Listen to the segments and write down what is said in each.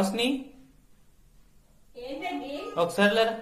రోషిని ఏంటండి ఒకసారి లేరా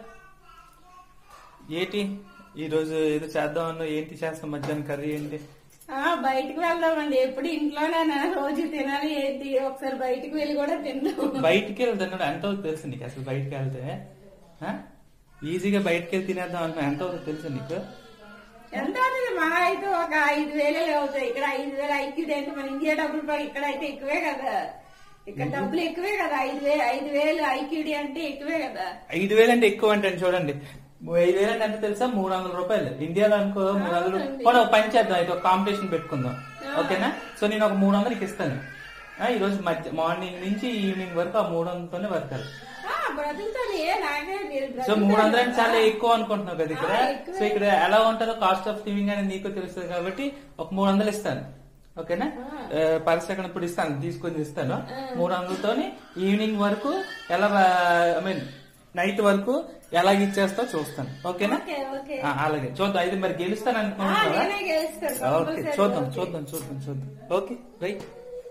ఏంటి ఈ రోజు ఏదో చేద్దాం అన్నా ఏంటి చేస్తాం మధ్యాహ్నం కర్రీ ఏంటి ఆ బయటికి వెళ్దామండి ఎప్పుడు ఇంట్లోనే రోజు తినాలి ఏంటి ఒకసారి బయటికి వెళ్ళి కూడా తిందాం బయటికి వెళ్తాను ఎంత అవుతుంది తెలుసు నీకు అసలు బయటికి వెళ్తే ఆ? ఈజీగా బయటికి వెళ్ళి తినేద్దాం అనుకో ఎంత అవుతుంది తెలుసు నీకు ఎంత అవుతుంది మా అయితే ఒక ఐదు వేలు అవుతాయి ఇక్కడ ఐదు వేలు ఐక్యూడ్ అంటే మన ఇండియా డబ్బులు పడి ఇక్కడ అయితే ఎక్కువే కదా ఇక్కడ డబ్బులు ఎక్కువే కదా ఐదు వేలు ఐదు వేలు ఐక్యూడి అంటే ఎక్కువే కదా ఐదు వేలు అంటే ఎక్కువ అంటే చూడండి ఐదు వేలు అంటే ఎంత తెలుసా మూడు వందల రూపాయలు ఇండియాలో అనుకో మూడు వందలు అవునండి. పోనీ ఒక పని చేద్దాం అయితే ఒక కాంపిటీషన్ పెట్టుకుందాం ఓకేనా సో నేను ఒక మూడు వందలకి ఇస్తాను ఆ, ఈ రోజు మధ్య మార్నింగ్ నుంచి ఈవినింగ్ వరకు ఆ మూడు వందలతోనే వర్తారు ఆ, బ్రతుకుతాను ఏ నాకే మీరు సో బ్రతుకుతాను. మూడు వందలు అంటే చాలా ఎక్కువ అనుకుంటున్నావు కదా ఇక్కడ ఆ, ఎక్కువే. సో ఇక్కడ ఎలా ఉంటుందో కాస్ట్ ఆఫ్ లివింగ్ అనేది నీకు తెలుస్తుంది కాబట్టి ఒక మూడు వందలు ఇస్తాను ఓకేనా పర్ సెకండ్ ఇప్పుడు ఇస్తాను తీసుకొని ఇస్తాను మూడు వందలతోని ఈవినింగ్ వరకు ఎలా ఐ మీన్ నైట్ వరకు ఎలా ఇచ్చేస్తా చూస్తాను ఓకేనా ఓకే ఓకే ఆ, అలాగే చూద్దాం ఇది మరి గెలుస్తాను ఆ, అనుకుంటున్నావా నేనే గెలుస్తాను ఓకే కంపల్సరీ చూద్దాం ఓకే. చూద్దాం చూద్దాం చూద్దాం ఓకే రైట్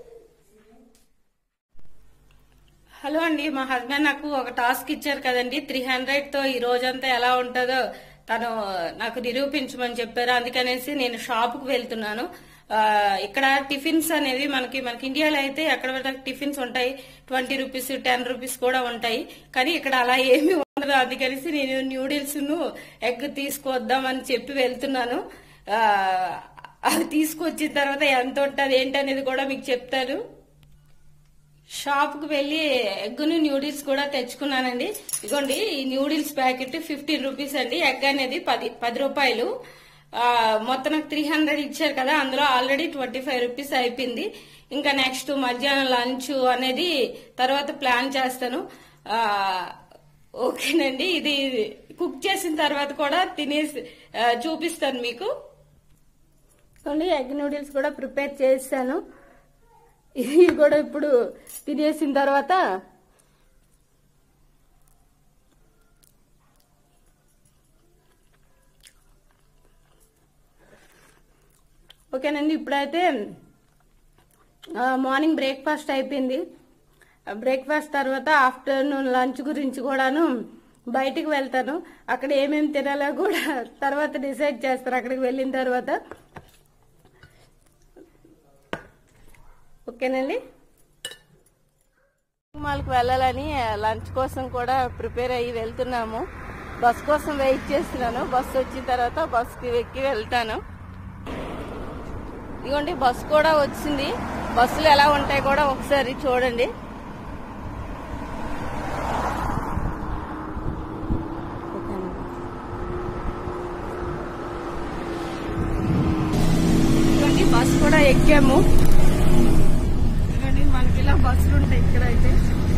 హలో అండి మా హస్బెండ్ నాకు ఒక టాస్క్ ఇచ్చారు కదండి త్రీ హండ్రెడ్ తో ఈ రోజంతా ఎలా ఉంటుందో తను నాకు నిరూపించమని చెప్పారు అందుకనేసి నేను షాప్ కు వెళ్తున్నాను ఆ, ఇక్కడ టిఫిన్స్ అనేవి మనకి మనకి ఇండియాలో అయితే ఎక్కడ పడితే అక్కడ టిఫిన్స్ ఉంటాయి ట్వంటీ రూపీస్ టెన్ రూపీస్ కూడా ఉంటాయి కానీ ఇక్కడ అలా ఏమీ ఉండదు అందుకనేసి నేను న్యూడిల్స్ ను ఎగ్ తీసుకొద్దామని చెప్పి వెళ్తున్నాను ఆ, అది తీసుకొచ్చిన తర్వాత ఎంత ఉంటుంది ఏంటనేది కూడా మీకు చెప్తాను షాప్ కు వెళ్లి ఎగ్గును న్యూడిల్స్ కూడా తెచ్చుకున్నానండి ఇదిగోండి ఈ న్యూడిల్స్ ప్యాకెట్ ఫిఫ్టీన్ రూపీస్ అండి ఎగ్ అనేది పది పది రూపాయలు ఆ, మొత్తం నాకు త్రీ హండ్రెడ్ ఇచ్చారు కదా అందులో ఆల్రెడీ ట్వంటీ ఫైవ్ రూపీస్ అయిపోయింది ఇంకా నెక్స్ట్ మధ్యాహ్నం లంచ్ అనేది తర్వాత ప్లాన్ చేస్తాను ఆ, ఓకేనండి ఇది కుక్ చేసిన తర్వాత కూడా తినేసి ఆ, చూపిస్తాను మీకు కొన్ని ఎగ్ నూడిల్స్ కూడా ప్రిపేర్ చేశాను ఇది కూడా ఇప్పుడు తినేసిన తర్వాత ఓకేనండి ఇప్పుడైతే ఆ, మార్నింగ్ బ్రేక్ఫాస్ట్ అయిపోయింది ఆ, బ్రేక్ఫాస్ట్ తర్వాత ఆఫ్టర్నూన్ లంచ్ గురించి కూడాను బయటికి వెళ్తాను అక్కడ ఏమేమి తినాలో కూడా తర్వాత డిసైడ్ చేస్తారు అక్కడికి వెళ్ళిన తర్వాత ఓకేనండి మాల్కి వెళ్ళాలని లంచ్ కోసం కూడా ప్రిపేర్ అయ్యి వెళ్తున్నాము బస్ కోసం వెయిట్ చేస్తున్నాను బస్ వచ్చిన తర్వాత బస్కి ఎక్కి వెళ్తాను ఇదిగోండి బస్ కూడా వచ్చింది బస్సులు ఎలా ఉంటాయి కూడా ఒకసారి చూడండి ఇదిగోండి బస్ కూడా ఎక్కాము ఇదిగోండి మనకి ఇలా బస్సులు ఉంటాయి ఇక్కడ అయితే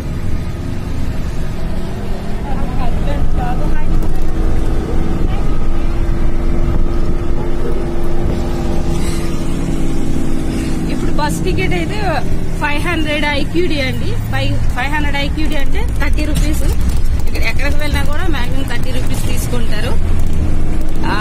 హస్బెండ్ బాబు హాయ్. ఇప్పుడు బస్ టికెట్ అయితే ఫైవ్ హండ్రెడ్ ఐక్యూడి అండి ఫైవ్ ఫైవ్ హండ్రెడ్ ఐక్యూడి అంటే థర్టీ రూపీస్ ఇక్కడ ఎక్కడికి వెళ్ళినా కూడా మాక్సిమం థర్టీ రూపీస్ తీసుకుంటారు ఆ,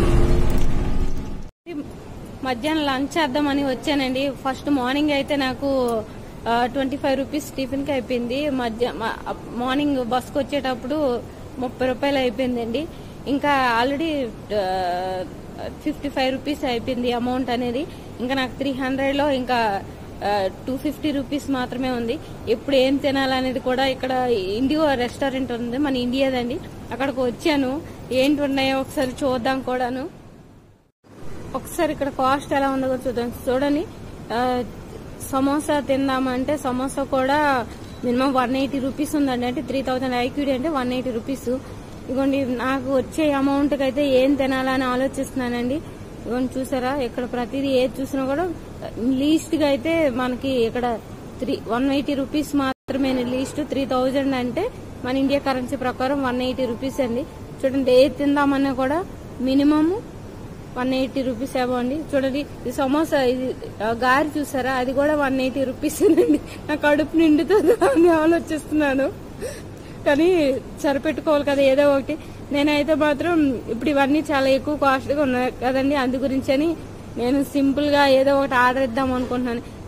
మధ్యాహ్నం లంచ్ చేద్దామని వచ్చానండి ఫస్ట్ మార్నింగ్ అయితే నాకు ట్వంటీ ఫైవ్ రూపీస్ టిఫిన్ కి అయిపోయింది మధ్య మ- మార్నింగ్ బస్కి వచ్చేటప్పుడు ముప్పై రూపాయలు అయిపోయిందండి ఇంకా already fifty five rupees amount అమౌంట్ అనేది ఇంకా నాకు త్రీ హండ్రెడ్ లో ఇంకా టూ ఫిఫ్టీ రూపీస్ మాత్రమే ఉంది ఎప్పుడు ఏం తినాలనేది కూడా ఇక్కడ ఇండియో రెస్టారెంట్ ఉంది మన ఇండియాదండి అక్కడికి వచ్చాను ఏంటి ఉన్నాయో ఒకసారి చూద్దాం కూడాను ఒకసారి ఇక్కడ కాస్ట్ ఎలా ఉందో కూడా చూద్దాం చూడండి ఆ, సమోసా తిందామంటే సమోసా కూడా మినిమం వన్ ఎయిటీ రూపీస్ ఉందండి అంటే త్రీ థౌసండ్ ఐక్యూడి అంటే వన్ ఎయిటీ రూపీస్ ఇదిగోండి నాకు వచ్చే అమౌంట్ కి అయితే ఏం తినాలని ఆలోచిస్తున్నానండి ఇదిగోండి చూసారా ఇక్కడ ప్రతిదీ ఏది చూసినా కూడా లీస్ట్ గా అయితే మనకి ఇక్కడ త్రీ వన్ ఎయిటీ రూపీస్ మాత్రమే లీస్ట్ త్రీ థౌజండ్ అంటే మన ఇండియా కరెన్సీ ప్రకారం వన్ ఎయిటీ రూపీస్ అండి చూడండి ఏది తిందామన్నా కూడా మినిమం వన్ ఎయిటీ రూపీస్ ఏమో అండి చూడండి ఈ సమోసా ఇది ఆ, గారి చూసారా అది కూడా వన్ ఎయిటీ రూపీస్ అండి నా కడుపు నిండుతుందా అని ఆలోచిస్తున్నాను కానీ సరిపెట్టుకోవాలి కదా ఏదో ఒకటి నేనైతే మాత్రం ఇప్పుడు ఇవన్నీ చాలా ఎక్కువ కాస్ట్గా ఉన్నాయి కదండి అందు గురించి అని నేను సింపుల్ గా ఏదో ఒకటి ఆర్డర్ ఇద్దాం అనుకుంటున్నాను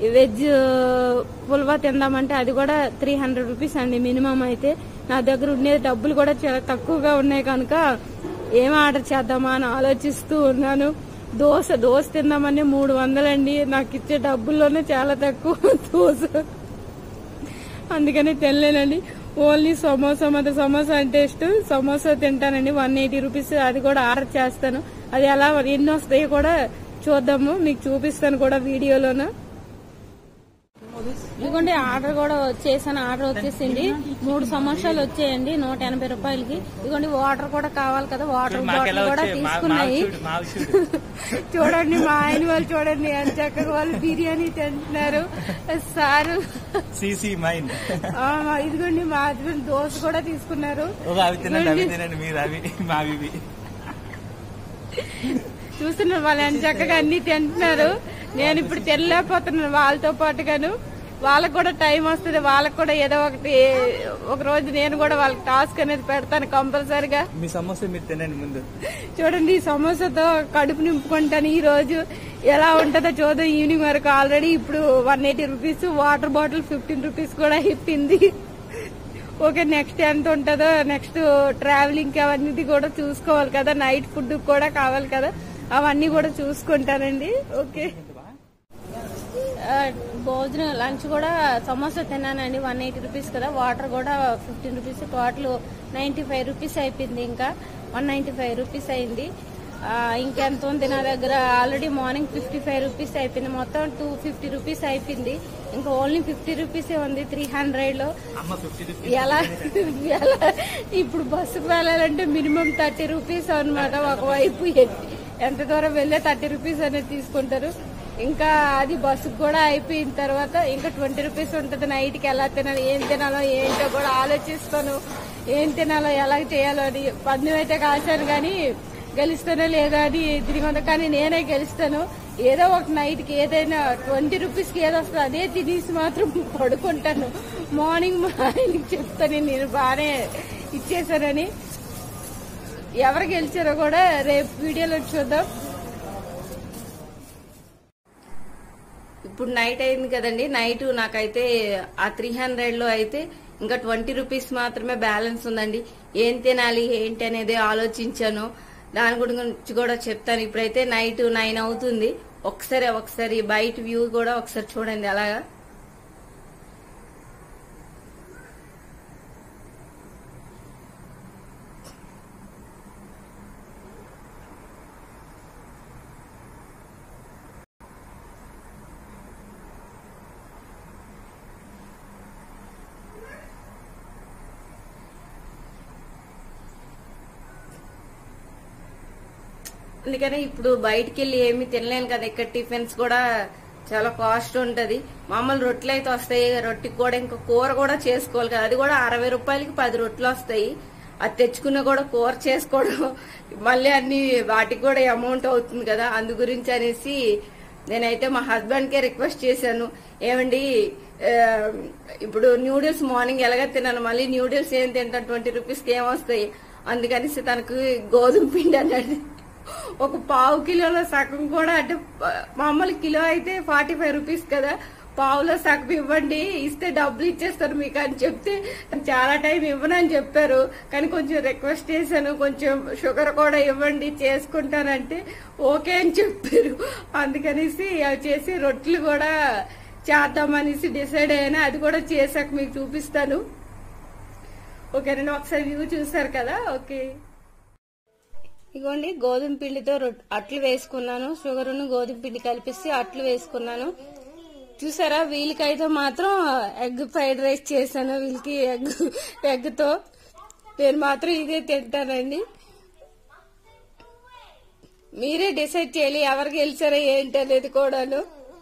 వెజ్ పుల్వా తిందామంటే అది కూడా త్రీ హండ్రెడ్ రూపీస్ అండి మినిమం అయితే నా దగ్గర ఉండే డబ్బులు కూడా చాలా తక్కువగా ఉన్నాయి కనుక ఏం ఆర్డర్ చేద్దామా అని ఆలోచిస్తూ ఉన్నాను దోశ దోశ తిందామని మూడు వందలండి నాకు ఇచ్చే డబ్బుల్లోనే చాలా తక్కువ దోశ అందుకని తినలేనండి ఓన్లీ సమోసా మాత్రం సమోసా అంటే ఇష్టం సమోసా తింటానండి వన్ ఎయిటీ రూపీస్ అది కూడా ఆర్డర్ చేస్తాను అది ఎలా ఎన్ని వస్తాయో కూడా చూద్దాము మీకు చూపిస్తాను కూడా వీడియోలోన ఇదిగోండి ఆర్డర్ కూడా చేశాను ఆర్డర్ వచ్చేసింది మూడు సమోసాలు వచ్చాయండి నూట ఎనభై రూపాయలకి ఇదిగోండి వాటర్ కూడా కావాలి కదా వాటర్ బాటిల్ కూడా తీసుకున్నాయి చూడండి మా ఆయన వాళ్ళు చూడండి ఎంత చక్కగా వాళ్ళు బిర్యానీ తింటున్నారు సారు సీసీ మైండ్ ఆ, మా- ఇదిగోండి మా హస్బెండ్ దోశ కూడా తీసుకున్నారు అవి తినండి అవి తినండి మీరు అవి మావి ఇవి. చూస్తున్నారు వాళ్ళు ఎంత చక్కగా అన్ని తింటున్నారు నేను ఇప్పుడు తినలేకపోతున్నాను వాళ్ళతో పాటుగాను వాళ్ళకు కూడా టైం వస్తుంది వాళ్ళకు కూడా ఏదో ఒకటి ఒక రోజు నేను కూడా వాళ్ళకి టాస్క్ అనేది పెడతాను కంపల్సరిగా మీ సమస్య మీరు తినండి ముందు చూడండి ఈ సమోసాతో కడుపు నింపుకుంటాను ఈ రోజు ఎలా ఉంటుందో చూద్దాం ఈవినింగ్ వరకు ఆల్రెడీ ఇప్పుడు one eighty rupees water bottle fifteen rupees కూడా అయిపోయింది ఓకే నెక్స్ట్ ఎంత ఉంటుందో నెక్స్ట్ ట్రావెలింగ్ అవన్నీ కూడా చూసుకోవాలి కదా నైట్ ఫుడ్ కూడా కావాలి కదా అవన్నీ కూడా చూసుకుంటానండి ఓకే ఆ, భోజనం లంచ్ కూడా సమోసా తిన్నానండి వన్ ఎయిటీ రూపీస్ కదా వాటర్ కూడా fifteen rupees total ninety five rupees అయిపోయింది ఇంకా వన్ నైన్టీ ఫైవ్ రూపీస్ అయింది ఆ, ఇంకెంత ఉంది నా దగ్గర already morning fifty five rupees అయిపోయింది మొత్తం టూ ఫిఫ్టీ రూపీస్ అయిపోయింది ఇంకా ఓన్లీ ఫిఫ్టీ రూపీసే ఉంది త్రీ హండ్రెడ్ లో అమ్మ ఫిఫ్టీ రూపీస్ ఎలా ఎలా ఇప్పుడు బస్సుకు వెళ్ళాలంటే మినిమం థర్టీ రూపీస్ అనమాట ఒకవైపు ఎ- ఎంత దూరం వెళ్ళే థర్టీ రూపీస్ అనేది తీసుకుంటారు ఇంకా అది బస్సుకు కూడా అయిపోయిన తర్వాత ఇంకా ట్వంటీ రూపీస్ ఉంటుంది నైట్కి ఎలా తినాలి ఏం తినాలో ఏంటో కూడా ఆలోచిస్తాను ఏం తినాలో ఎలా చేయాలో అని పందెం అయితే కాశాను కానీ గెలుస్తానో లేదా అని తిరిగి ఉంది. కానీ నేనే గెలుస్తాను ఏదో ఒక నైట్ కి ఏదైనా ట్వంటీ రూపీస్ కి ఏదో వస్తుంది అదే తినేసి మాత్రం పడుకుంటాను మార్నింగ్ మా ఆయనకి చెప్తాను నేను బాగానే ఇచ్చేసానని ఎవరు గెలిచారో కూడా రేపు వీడియోలో చూద్దాం ఇప్పుడు నైట్ అయింది కదండి నైట్ నాకైతే ఆ త్రీ హండ్రెడ్ లో అయితే ఇంకా ట్వంటీ రూపీస్ మాత్రమే బ్యాలెన్స్ ఉందండి ఏం తినాలి ఏంటి అనేది ఆలోచించాను దాని గురించి కూడా చెప్తాను ఇప్పుడైతే నైట్ నైన్ అవుతుంది ఒకసారి ఒకసారి బయట వ్యూ కూడా ఒకసారి చూడండి అలాగా అందుకని ఇప్పుడు బయటికి వెళ్ళి ఏమి తినలేను కదా ఇక్కడ టిఫిన్స్ కూడా చాలా కాస్ట్ ఉంటది మామూలు రొట్టెలు అయితే వస్తాయి రొట్టెకి కూడా ఇంకా కూర కూడా చేసుకోవాలి కదా అది కూడా అరవై రూపాయలకి పది రొట్టెలు వస్తాయి అది తెచ్చుకున్న కూడా కూర చేసుకోవడం మళ్ళీ అన్ని వాటికి కూడా అమౌంట్ అవుతుంది కదా అందు గురించి అనేసి నేనైతే మా హస్బెండ్ కే రిక్వెస్ట్ చేశాను ఏమండి ఆ, ఇప్పుడు న్యూడిల్స్ మార్నింగ్ ఎలాగ తిన్నాను మళ్ళీ న్యూడిల్స్ ఏం తింటాను ట్వంటీ రూపీస్కి ఏమొస్తాయి అందుకనేసి తనకు గోధుమ పిండి అన్నాడు ఒక పావు కిలోలో సగం కూడా అంటే ప- మామూలు కిలో అయితే ఫార్టీ ఫైవ్ రూపీస్ కదా పావులో సగం ఇవ్వండి ఇస్తే డబ్బులు ఇచ్చేస్తారు మీకు అని చెప్తే చాలా టైం ఇవ్వనని చెప్పారు కానీ కొంచెం రిక్వెస్ట్ చేశాను కొంచెం షుగర్ కూడా ఇవ్వండి చేసుకుంటానంటే ఓకే అని చెప్పారు అందుకనేసి అవి చేసి రొట్టెలు కూడా చేద్దామనేసి డిసైడ్ అయ్యాను అది కూడా చేశాక మీకు చూపిస్తాను ఓకేనండి ఒకసారి వ్యూ చూసారు కదా ఓకే ఇగోండి గోధుమ పిండితో రొట్- అట్లు వేసుకున్నాను షుగర్ను గోధుమ పిండి కలిపిస్తే అట్లు వేసుకున్నాను చూసారా వీళ్ళకైతే మాత్రం ఎగ్ ఫ్రైడ్ రైస్ చేశాను వీళ్ళకి ఎగ్ ఎగ్ తో నేను మాత్రం ఇదే తింటానండి మీరే డిసైడ్ చేయాలి ఎవరు గెలిచారో ఏంటి అనేది కూడాను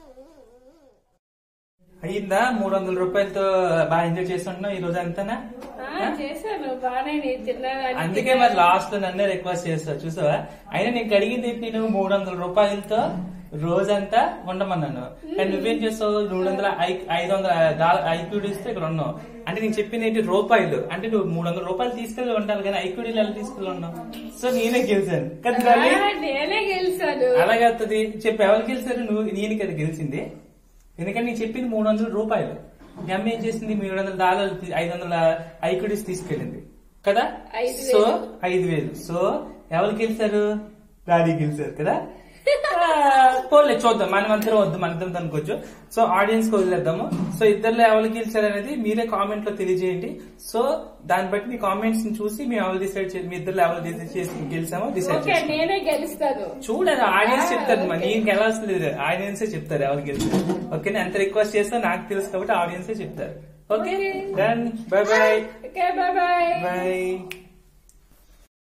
అయ్యిందా మూడు వందల రూపాయలతో బాగా ఎంజాయ్ చేస్తుంటున్నావు ఈ రోజు అంతానా చేశాను బాగానే తిన్నాను అందుకే మరి లాస్ట్ లో నన్నే రిక్వెస్ట్ చేస్తా చూసావా అయినా నీకు అడిగింది ఏంటి నేను మూడు వందల రూపాయలతో రోజంతా ఉండమన్నాను కానీ నువ్వేం చేస్తావు మూడు వందల ఐ- ఐదు వందల ఐక్యూడీ ఇస్తే ఇక్కడ ఉన్నావు అంటే నేను చెప్పింది ఏంటి రూపాయలు అంటే నువ్వు మూడు వందల రూపాయలు తీసుకెళ్ళి ఉండాలి కానీ ఐక్యూడీలు ఎలా తీసుకెళ్ళి ఉన్నావు సో నేనే గెలిచాను కదా తల్లి? నేనే గెలిచాను అలాగే వస్తుంది చెప్పు ఎవరు గెలిచారు నువ్వు నేను కదా గెలిచింది ఎందుకంటే నేను చెప్పింది మూడు వందల రూపాయలు మీ అమ్మ ఏం చేసింది మూడు వందల డాలర్లు తీ- ఐదు వందల ఐకుడిస్ తీసుకెళ్ళింది కదా ఐదు సో ఐదు వేలు సో ఎవరు గెలిచారు డాడీ గెలిచారు కదా ఆ, పోలే చూద్దాం మనం అందరం వద్దు మన ఇద్దరం అనుకోవచ్చు సో ఆడియన్స్ కి వదిలేద్దాము సో ఇద్దరులో ఎవరు గెలిచారు అనేది మీరే కామెంట్ లో తెలియజేయండి సో దాన్ని బట్టి మీ కామెంట్స్ ని చూసి మేము ఎవరు డిసైడ్ చేసి మీ ఇద్దరు ఎవరు డిసైడ్ చేసి గెలిచామో డిసైడ్ ఓకే చేస్తాం నేనే గెలుస్తాను చూడదు ఆడియన్స్ చెప్తారు మరి నేను గెలవాల్సిన లేదు ఆడియన్సే చెప్తారు ఎవరు గెలిచారు ఓకే ఎంత రిక్వెస్ట్ చేస్తా నాకు తెలుసు కాబట్టి ఆడియన్సే చెప్తారు okay Okay. Done bye bye okay bye bye by